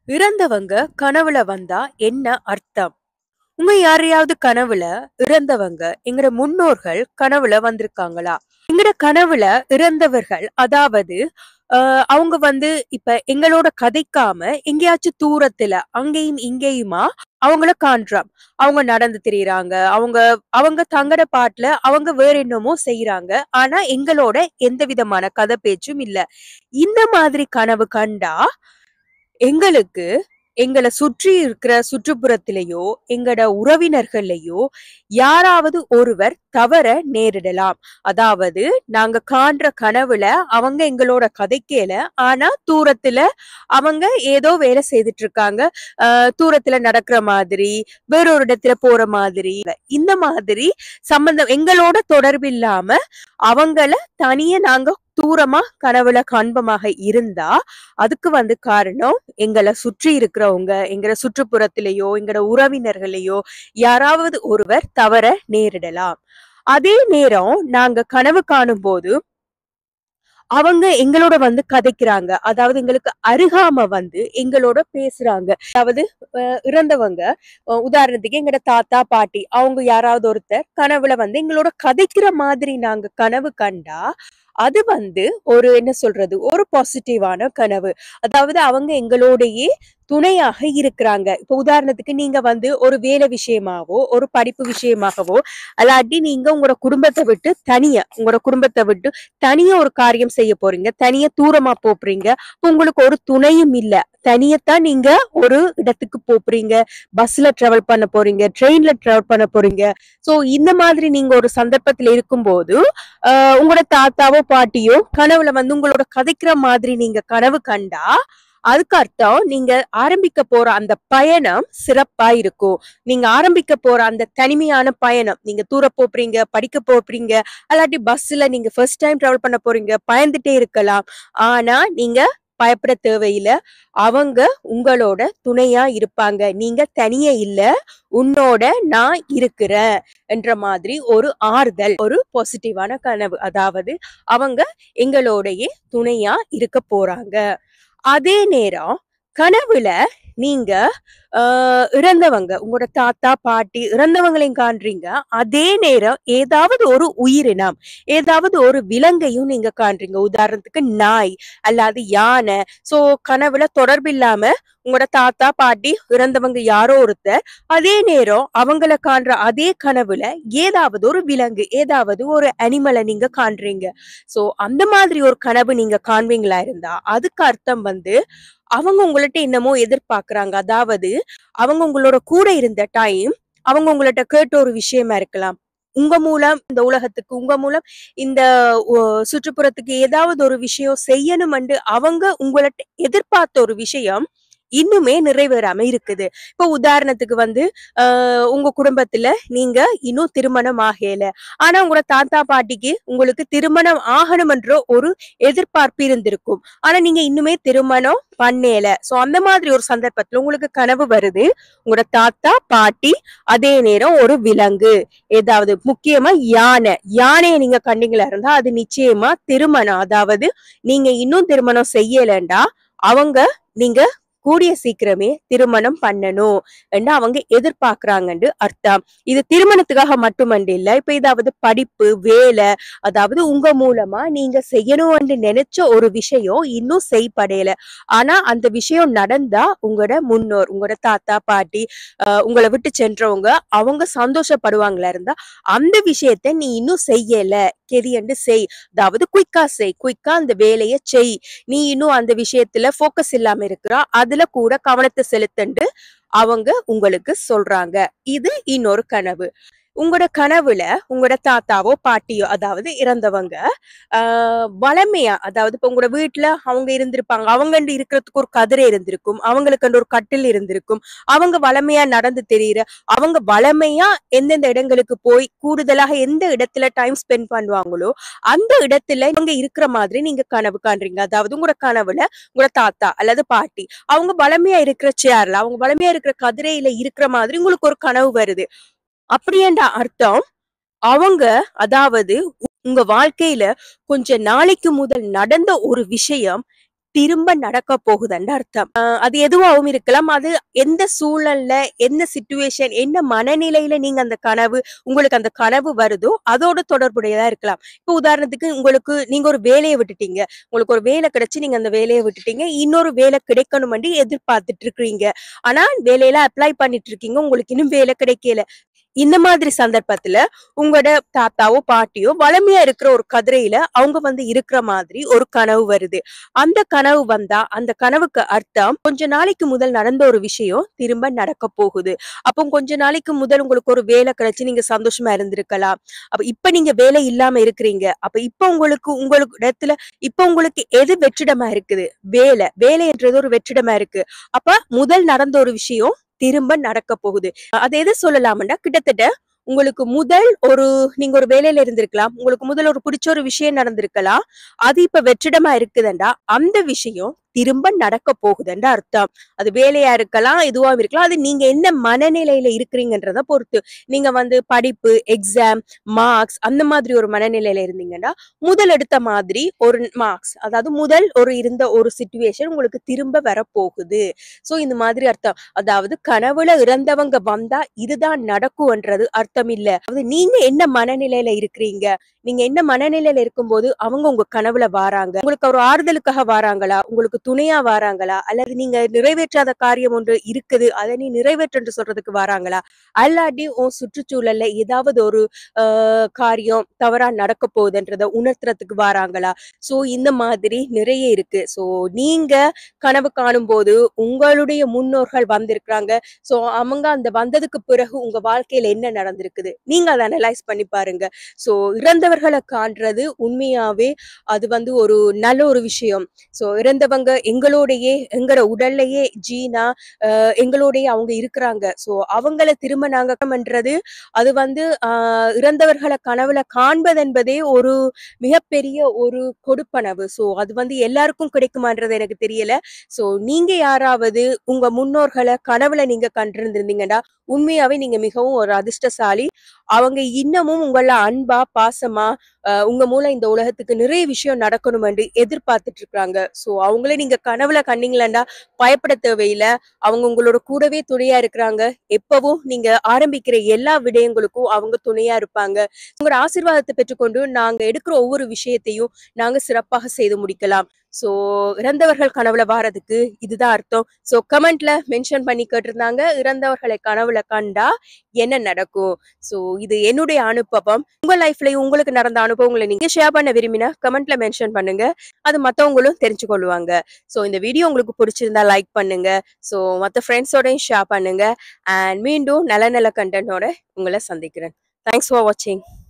இறந்தவங்க கனவுல வந்தா என்ன அர்த்தம்? உங்க யாரையாவது கனவுல இறந்தவங்க எங்கட முன்னோர்கள் கனவுல வந்திருக்காங்களா? எங்கட கனவுல இறந்தவர்கள் அதாவது அ அவங்க வந்து இப்ப எங்களோட கதைக்காம எங்கேயாச்சும் தூரத்துல அங்கேயும் இங்கேயுமா அவங்கள காண்றோம். அவங்க நடந்து திரியிறாங்க. அவங்க அவங்க தங்கட பாட்டுல அவங்க வேற என்னமோ செய்றாங்க. ஆனா எங்களோட எந்த விதமான கதை பேச்சும் இல்ல. இந்த மாதிரி கனவு கண்டா எங்களுக்கு எங்கள சுற்றி இருக்கிற சுற்றுப்புறத்திலேயோ, எங்கட உறவினர்கள்லயோ யாராவது ஒருவர் தவற நேரிடலாம். அதாவது நாங்க காண்ற கனவுல அவங்க எங்களோட கதைக்கேல. ஆனா தூரத்துல அவங்க ஏதோ வேலை செய்துட்டு இருக்காங்க. அ தூரத்துல நடக்கிற மாதிரி, வேற ஒரு இடத்துல போற மாதிரி. இந்த மாதிரி சம்பந்தம் எங்களோட தொடர்பில்லாம அவங்கள தனியா நாங்க தூரமா கனவுல காண்பமாக இருந்தா, அதுக்கு வந்து காரணம் எங்கள சுற்றி இருக்கிறவங்க, எங்கட சுற்றுப்புறத்திலேயோ, எங்கட உறவினர்களையோ யாராவது ஒருவர் தவற நேரிடலாம். அதே நேரம் நாங்க கனவு காணும்போது அவங்க எங்களோட வந்து கதைக்கிறாங்க. அதாவது எங்களுக்கு அருகாம வந்து எங்களோட பேசுறாங்க. அதாவது அ இறந்தவங்க அ உதாரணத்துக்கு எங்கட தாத்தா, பாட்டி அவங்க யாராவது ஒருத்தர் கனவுல வந்து எங்களோட கதைக்கிற மாதிரி நாங்க கனவு கண்டா, அது வந்து ஒரு என்ன சொல்றது? ஒரு பாசிட்டிவான கனவு. அதாவது அவங்க எங்களோடையே துணையாக இருக்கிறாங்க. இப்ப உதாரணத்துக்கு நீங்க வந்து ஒரு வேலை விஷயமாவோ, ஒரு படிப்பு விஷயமாகவோ, அல்லாட்டி நீங்க உங்களோட குடும்பத்த விட்டு தனியா உங்களோட குடும்பத்த விட்டு தனியா ஒரு காரியம் செய்ய போறீங்க. தனியா தூரமா போப்போறீங்க. உங்களுக்கு ஒரு துணையும் இல்ல. தனியத்தான் நீங்க ஒரு இடத்துக்கு போப்போறீங்க. பஸ்ல டிராவல் பண்ண போறீங்க. ட்ரெயின்ல டிராவல் பண்ண போறீங்க. சோ இந்த மாதிரி நீங்க ஒரு சந்தர்ப்பத்துல இருக்கும்போது, அ உங்களோட தாத்தாவோ, பாட்டியோ கனவுல வந்து உங்களோட கதைக்கிற மாதிரி நீங்க கனவு கண்டா, அதுக்கு அர்த்தம் நீங்க ஆரம்பிக்க போற அந்த பயணம் சிறப்பா இருக்கும். நீங்க ஆரம்பிக்க போற அந்த தனிமையான பயணம். நீங்க தூர போப்போறீங்க, படிக்க போப்போறீங்க, அல்லாட்டி பஸ்ல நீங்க ஃபர்ஸ்ட் டைம் டிராவல் பண்ண போறீங்க. பயந்துட்டே இருக்கலாம். ஆனா நீங்க பயப்பட தேவையில்ல. அவங்க உங்களோட துணையா இருப்பாங்க. நீங்க தனியே இல்ல. உன்னோட நான் இருக்கிறேன். என்ற மாதிரி ஒரு ஆறுதல். ஒரு பாசிட்டிவான கனவு. அதாவது அவங்க எங்களோடையே துணையா இருக்க போறாங்க. அதே நேரம் கனவுல நீங்க அ இறந்தவங்க உங்களோட தாத்தா, பாட்டி இறந்தவங்களையும் காண்றீங்க. அதே நேரம் ஏதாவது ஒரு உயிரினம், ஏதாவது ஒரு விலங்கையும் நீங்க காண்றீங்க. உதாரணத்துக்கு நாய், அல்லாது யானை. சோ கனவுல தொடர்பில்லாம உங்களோட தாத்தா, பாட்டி இறந்தவங்க யாரோ ஒருத்தர். அதே நேரம் அவங்கள காண்ற அதே கனவுல ஏதாவது ஒரு விலங்கு, ஏதாவது ஒரு அனிமல நீங்க காண்றீங்க. சோ அந்த மாதிரி ஒரு கனவு நீங்க காண்பீங்களா இருந்தா, அதுக்கு அர்த்தம் வந்து அவங்க உங்கள்ட்ட என்னமோ எதிர்பார்க்கிறாங்க. அதாவது அவங்க உங்களோட கூட இருந்த டைம், அவங்க உங்கள்ட்ட கேட்ட ஒரு விஷயமா இருக்கலாம். உங்க மூலம் இந்த உலகத்துக்கு, உங்க மூலம் இந்த ஒ சுற்றுப்புறத்துக்கு ஏதாவது ஒரு விஷயம் செய்யணுமென்று அவங்க உங்கள்ட்ட எதிர்பார்த்த ஒரு விஷயம் இன்னுமே நிறைவேறாம இருக்குது. இப்ப உதாரணத்துக்கு வந்து அ உங்க குடும்பத்துல நீங்க இன்னும் திருமணம் ஆகல. ஆனா உங்களோட தாத்தா, பாட்டிக்கு உங்களுக்கு திருமணம் ஆகணுமென்ற ஒரு எதிர்பார்ப்பு இருந்திருக்கும். ஆனா நீங்க இன்னுமே திருமணம் பண்ணேல. சோ அந்த மாதிரி ஒரு சந்தர்ப்பத்துல உங்களுக்கு கனவு வருது. உங்களோட தாத்தா, பாட்டி அதே நேரம் ஒரு விலங்கு. ஏதாவது முக்கியமா யானை. யானைய நீங்க கண்டீங்களா இருந்தா, அது நிச்சயமா திருமணம். அதாவது நீங்க இன்னும் திருமணம் செய்யலண்டா, அவங்க நீங்க கூடிய சீக்கிரமே திருமணம் பண்ணணும். என்று அவங்க எதிர்பார்க்கிறாங்கன்னு அர்த்தம். இது திருமணத்துக்காக மட்டுமன்று இல்ல. இப்ப ஏதாவது படிப்பு, வேலை அதாவது உங்க மூலமா நீங்க செய்யணும்னு நெனச்ச ஒரு விஷயம் இன்னும் செய்யப்படல. ஆனா அந்த விஷயம் நடந்தா உங்களோட முன்னோர், உங்களோட தாத்தா, பாட்டி அ உங்கள விட்டு சென்றவங்க அவங்க சந்தோஷப்படுவாங்களா இருந்தா, அந்த விஷயத்த நீ இன்னும் செய்யல. கெதியண்டு செய். அதாவது குயிக்கா செய். குயிக்கா அந்த வேலைய செய். நீ இன்னும் அந்த விஷயத்துல ஃபோக்கஸ் இல்லாம இருக்கிறா. அதுல கூட கவனத்த செலுத்தண்டு அவங்க உங்களுக்கு சொல்றாங்க. இது இன்னொரு கனவு. உங்களோட கனவுல உங்களோட தாத்தாவோ, பாட்டியோ அதாவது இறந்தவங்க அ வளமையா அதாவது இப்ப உங்களோட வீட்ல அவங்க இருந்திருப்பாங்க. அவங்கண்டு இருக்கிறதுக்கு ஒரு கதிரை இருந்திருக்கும். அவங்களுக்குன்னு ஒரு கட்டில் இருந்திருக்கும். அவங்க வளமையா நடந்து திரியிற, அவங்க வளமையா எந்தெந்த இடங்களுக்கு போய் கூடுதலாக எந்த இடத்துல டைம் ஸ்பெண்ட் பண்ணுவாங்களோ, அந்த இடத்துல இவங்க இருக்கிற மாதிரி நீங்க கனவு காண்றீங்க. அதாவது உங்களோட கனவுல உங்களோட தாத்தா அல்லது பாட்டி அவங்க வளமையா இருக்கிற சேர்ல, அவங்க வளமையா இருக்கிற கதிரையில இருக்கிற மாதிரி உங்களுக்கு ஒரு கனவு வருது. அப்படியென்றா அர்த்தம், அவங்க அதாவது உங்க வாழ்க்கையில கொஞ்ச நாளைக்கு முதல் நடந்த ஒரு விஷயம் திரும்ப நடக்க போகுதுன்னு அர்த்தம் ஆஹ் அது எதுவாகவும் இருக்கலாம் அது எந்த சூழல்ல என்ன சுச்சுவேஷன் என்ன மனநிலையில நீங்க அந்த கனவு உங்களுக்கு அந்த கனவு வருதோ அதோட தொடர்புடையதா இருக்கலாம் இப்போ உதாரணத்துக்கு உங்களுக்கு நீங்க ஒரு வேலையை விட்டுட்டீங்க உங்களுக்கு ஒரு வேலை கிடைச்சு நீங்க அந்த வேலையை விட்டுட்டீங்க இன்னொரு வேலை கிடைக்கணும்னு எதிர்பார்த்துட்டு இருக்கிறீங்க ஆனா வேலையில அப்ளை பண்ணிட்டு இருக்கீங்க உங்களுக்கு இன்னும் வேலை கிடைக்கல இந்த மாதிரி சந்தர்ப்பத்துல உங்களோட தாத்தாவோ பாட்டியோ வளமையா இருக்கிற ஒரு கதிரையில அவங்க வந்து இருக்கிற மாதிரி ஒரு கனவு வருது அந்த கனவு வந்தா அந்த கனவுக்கு அர்த்தம் கொஞ்ச நாளைக்கு முதல் நடந்த ஒரு விஷயம் திரும்ப நடக்க போகுது அப்போ கொஞ்ச நாளைக்கு முதல் உங்களுக்கு ஒரு வேலை கிடைச்சு நீங்க சந்தோஷமா இருந்திருக்கலாம் அப்ப இப்ப நீங்க வேலை இல்லாம இருக்கிறீங்க அப்ப இப்ப உங்களுக்கு உங்களுக்கு இடத்துல இப்ப உங்களுக்கு எது வெற்றிடமா இருக்குது வேலை வேலைன்றது ஒரு வெற்றிடமா இருக்கு அப்ப முதல் நடந்த ஒரு விஷயம் திரும்ப நடக்க போகுது அது எது சொல்லலாம்னா கிட்டத்தட்ட உங்களுக்கு முதல் ஒரு நீங்க ஒரு வேலையில இருந்திருக்கலாம் உங்களுக்கு முதல் ஒரு பிடிச்ச ஒரு விஷயம் நடந்திருக்கலாம் அது இப்ப வெற்றிடமா இருக்குதுண்டா அந்த விஷயம் திரும்ப நடக்க போகுதுன்ற அர்த்தம் அது வேலையா இருக்கலாம் இதுவா இருக்கலாம் அது நீங்க என்ன மனநிலையில இருக்கிறீங்கன்றத பொறுத்து நீங்க வந்து படிப்பு எக்ஸாம் மார்க்ஸ் அந்த மாதிரி ஒரு மனநிலையில இருந்தீங்கன்னா முதல் எடுத்த மாதிரி ஒரு மார்க்ஸ் அதாவது முதல் ஒரு இருந்த ஒரு சுச்சுவேஷன் உங்களுக்கு திரும்ப வரப்போகுது சோ இந்த மாதிரி அர்த்தம் அதாவது கனவுல இறந்தவங்க வந்தா இதுதான் நடக்கும்ன்றது அர்த்தம் இல்ல அதாவது நீங்க என்ன மனநிலையில இருக்கிறீங்க நீங்க என்ன மனநிலையில இருக்கும்போது அவங்க உங்க கனவுல வாராங்க உங்களுக்கு ஒரு ஆறுதலுக்காக வாராங்களா உங்களுக்கு துணையா வாராங்களா அல்லது நீங்க நிறைவேற்றாத காரியம் ஒன்று இருக்குது அதை நீ நிறைவேற்று சொல்றதுக்கு வாராங்களா அல்லாட்டி உன் சுற்றுச்சூழல்ல ஏதாவது ஒரு ஆஹ் காரியம் தவறா நடக்க போகுதுன்றத உணர்த்துறதுக்கு வாராங்களா சோ இந்த மாதிரி நிறைய இருக்கு சோ நீங்க கனவு காணும் போது உங்களுடைய முன்னோர்கள் வந்திருக்கிறாங்க சோ அவங்க அந்த வந்ததுக்கு பிறகு உங்க வாழ்க்கையில என்ன நடந்திருக்குது நீங்க அதை அனலைஸ் பண்ணி பாருங்க சோ இறந்தவர்களை காண்றது உண்மையாவே அது வந்து ஒரு நல்ல ஒரு விஷயம் சோ இறந்தவங்க எங்களோடையே எங்களோட உடல்லையே ஜீனா அஹ் எங்களோடயே அவங்க இருக்கிறாங்க சோ அவங்கள திரும்ப நாங்க பண்றது அது வந்து ஆஹ் இறந்தவர்களை கனவுல காண்பது என்பதே ஒரு மிகப்பெரிய ஒரு கொடுப்பனவு சோ அது வந்து எல்லாருக்கும் கிடைக்குமான்றது எனக்கு தெரியல சோ நீங்க யாராவது உங்க முன்னோர்களை கனவுல நீங்க கண்டிருந்திருந்தீங்கன்னா உண்மையாவே நீங்க மிகவும் ஒரு அதிர்ஷ்டசாலி அவங்க இன்னமும் உங்கள அன்பா பாசமா அஹ் உங்க மூலம் இந்த உலகத்துக்கு நிறைய விஷயம் நடக்கணும்னு எதிர்பார்த்துட்டு இருக்காங்க சோ அவங்கள நீங்க கனவுல கண்டீங்களா பயப்பட தேவையில்லை அவங்க உங்களோட கூடவே துணையா இருக்கிறாங்க எப்பவும் நீங்க ஆரம்பிக்கிற எல்லா விடயங்களுக்கும் அவங்க துணையா இருப்பாங்க உங்களோட ஆசீர்வாதத்தை பெற்றுக்கொண்டு நாங்க எடுக்கிற ஒவ்வொரு விஷயத்தையும் நாங்க சிறப்பாக செய்து முடிக்கலாம் சோ இறந்தவர்கள் கனவுல வாரதுக்கு இதுதான் அர்த்தம் சோ கமெண்ட்ல மென்ஷன் பண்ணி கேட்டிருந்தாங்க இறந்தவர்களை கனவுல கண்டா என்ன நடக்கும் சோ இது என்னுடைய அனுபவம் உங்க லைஃப்லயும் உங்களுக்கு நடந்த அனுபவங்களை நீங்க ஷேர் பண்ண விரும்பினா கமெண்ட்ல மென்ஷன் பண்ணுங்க அது மத்தவங்களும் தெரிஞ்சு கொள்வாங்க சோ இந்த வீடியோ உங்களுக்கு பிடிச்சிருந்தா லைக் பண்ணுங்க சோ மத்த ஃப்ரெண்ட்ஸோடையும் ஷேர் பண்ணுங்க அண்ட் மீண்டும் நல்ல நல்ல கண்டென்ட்டோட உங்களை சந்திக்கிறேன் தேங்க்ஸ் ஃபார் வாட்சிங்